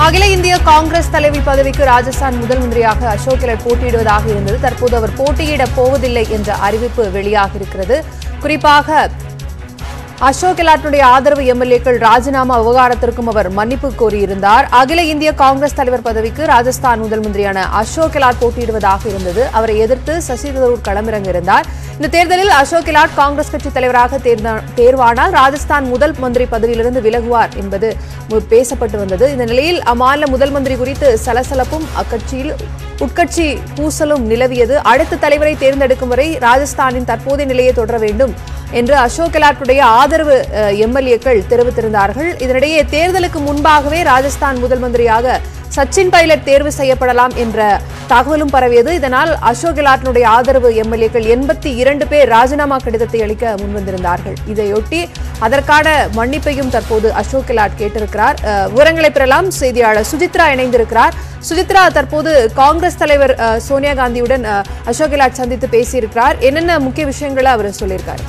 அகில இந்திய காங்கிரஸ் தலைவி பதவிக்கு ராஜஸ்தான் முதல் மந்திரியாக அசோக் கெலட் போட்டியிடுவதாக இருந்தது தற்போது அவர் போட்டியிடப் போவதில்லை என்ற அறிவிப்பு வெளியாக இருக்கிறது குறிப்பாக அசோக் கெலாட்டுடைய ஆதரவு எம்எல்ஏக்கள் ராஜினாமா விவகாரத்திற்கும் அவர் மன்னிப்பு கோரியிருந்தார் அகில இந்திய காங்கிரஸ் தலைவர் பதவிக்கு ராஜஸ்தான் முதல் மந்திரியான அசோக் கெலாட் போட்டியிடுவதாக இருந்தது அவரை எதிர்த்து சசி தரூர் களமிறங்க இருந்தார் இந்த தேர்தலில் அசோக் கெலாட் காங்கிரஸ் கட்சி தலைவராக தேர்ந்த- தேர்வானால் ராஜஸ்தான் முதல் மந்திரி பதவியிலிருந்து விலகுவார் என்பது மு- பேசப்பட்டு வந்தது இந்த நிலையில் அம்மாநில முதல் மந்திரி குறித்து சலசலப்பும் அக்கட்சியில் உட்கட்சி பூசலும் நிலவியது அடுத்த தலைவரை தேர்ந்தெடுக்கும் வரை ராஜஸ்தானின் தற்போதைய நிலையை தொடர வேண்டும் என்று அசோக் கெலாட்டுடைய ஆதரவு அஹ், எம்எல்ஏக்கள் தெரிவித்திருந்தார்கள் இதனிடையே தேர்தலுக்கு முன்பாகவே ராஜஸ்தான் முதல் மந்திரியாக சச்சின் பைலட் தேர்வு செய்யப்படலாம் என்ற தகவலும் பரவியது இதனால் அசோக் கெலாட்டினுடைய ஆதரவு எம்எல்ஏக்கள் எண்பத்தி இரண்டு பேர் ராஜினாமா கடிதத்தை அளிக்க முன்வந்திருந்தார்கள் இதையொட்டி அதற்கான மன்னிப்பையும் தற்போது அசோக் கெலாட் கேட்டிருக்கிறார் அஹ், விவரங்களை பெறலாம் செய்தியாளர் சுஜித்ரா இணைந்திருக்கிறார் சுஜித்ரா தற்போது காங்கிரஸ் தலைவர் அஹ், சோனியா காந்தியுடன் அஹ், அசோக் கெலாட் சந்தித்து பேசியிருக்கிறார் என்னென்ன முக்கிய விஷயங்களை அவர் சொல்லியிருக்காரு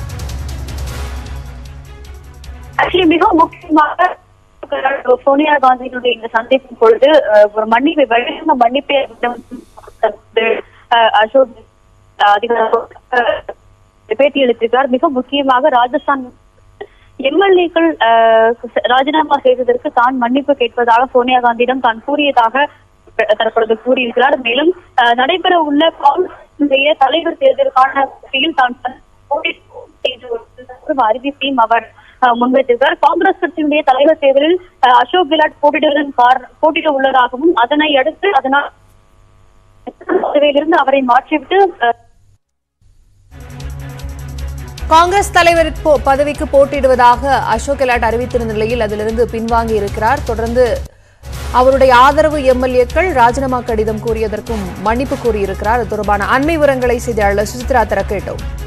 ஆக்சுவலி மிக முக்கியமாக சோனியா காந்தியினுடைய இந்த சந்திப்பின் பொழுது அஹ், ஒரு மன்னிப்பை வெளியிட்ட மன்னிப்பை தற்போது, அஹ், அசோக் அதிகாரி பேட்டி அளித்திருக்கிறார் மிக முக்கியமாக ராஜஸ்தான் எம்எல்ஏக்கள் ராஜினாமா செய்ததற்கு தான் மன்னிப்பு கேட்பதாக சோனியா காந்தியிடம் தான் கூறியதாக தற்பொழுது கூறியிருக்கிறார் மேலும் அஹ், நடைபெற உள்ள காங்கிரசுடைய தலைவர் தேர்தலுக்கான போட்டியில் தான் போட்டி செய்து வருவதாக அறிவிப்பையும் அவர் அஹ், முன்வைத்திருக்கிறார் காங்கிரஸ் கட்சியினுடைய தலைவர் தேர்தலில் அஹ், அசோக் கெலாட் போட்டியிடுவதன் காரண போட்டியிட உள்ளதாகவும் அதனை அடுத்து அதனால் பதவியிலிருந்து அவரை மாற்றிவிட்டு அஹ், காங்கிரஸ் தலைவர் போ- பதவிக்கு போட்டியிடுவதாக அசோக் கெலாட் அறிவித்திருந்த நிலையில் அதிலிருந்து பின்வாங்கி இருக்கிறார் தொடர்ந்து அவருடைய ஆதரவு எம்எல்ஏக்கள் ராஜினாமா கடிதம் கூறியதற்கும் மன்னிப்பு கூறியிருக்கிறார் அது தொடர்பான அண்மை விவரங்களை செய்தியாளர் சுசித்ரா தர கேட்டோம்